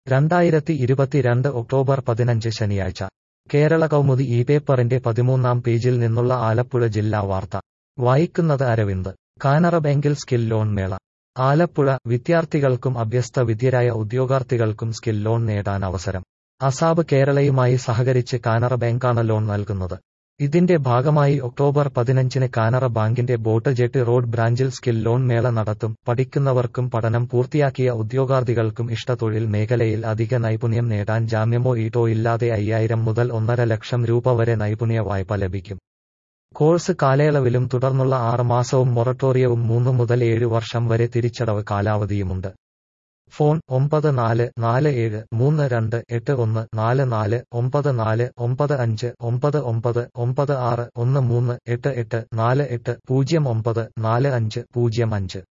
രണ്ടായിരത്തി ഇരുപത്തിരണ്ട് ഒക്ടോബർ പതിനഞ്ച് ശനിയാഴ്ച കേരള കൗമുദി ഈ പേപ്പറിന്റെ പതിമൂന്നാം പേജിൽ നിന്നുള്ള ആലപ്പുഴ ജില്ലാ വാർത്ത വായിക്കുന്നത് അരവിന്ദ് കാനറ ബാങ്കിൽ സ്കിൽ ലോൺ മേള ആലപ്പുഴ വിദ്യാർത്ഥികൾക്കും അഭ്യസ്ത വിദ്യരായ ഉദ്യോഗാർത്ഥികൾക്കും സ്കിൽ ലോൺ നേടാൻ അവസരം അസാബ് കേരളയുമായി സഹകരിച്ച് കാനറ ബാങ്കാണ് ലോൺ നൽകുന്നത് ഇതിന്റെ ഭാഗമായി ഒക്ടോബർ പതിനഞ്ചിന് കാനറ ബാങ്കിന്റെ ബോട്ട് ജെട്ടി റോഡ് ബ്രാഞ്ചിൽ സ്കിൽ ലോൺ മേള നടത്തും പഠിക്കുന്നവർക്കും പഠനം പൂർത്തിയാക്കിയ ഉദ്യോഗാർത്ഥികൾക്കും ഇഷ്ടതൊഴിൽ മേഖലയിൽ അധിക നൈപുണ്യം നേടാൻ ജാമ്യമോ ഈട്ടോ ഇല്ലാതെ അയ്യായിരം മുതൽ ഒന്നര ലക്ഷം രൂപ വരെ നൈപുണ്യ വായ്പ ലഭിക്കും കോഴ്സ് കാലയളവിലും തുടർന്നുള്ള ആറ് മാസവും മൊറട്ടോറിയവും മൂന്ന് മുതൽ ഏഴ് വർഷം വരെ തിരിച്ചടവ് കാലാവധിയുമുണ്ട് ഫോൺ ഒമ്പത് നാല് നാല് ഏഴ് മൂന്ന് രണ്ട് എട്ട് ഒന്ന് നാല് നാല് ഒമ്പത് നാല് ഒമ്പത് അഞ്ച് ഒമ്പത് ഒമ്പത് ഒമ്പത് ആറ് ഒന്ന് മൂന്ന് എട്ട് എട്ട് നാല് എട്ട് പൂജ്യം ഒമ്പത് നാല് അഞ്ച് പൂജ്യം അഞ്ച്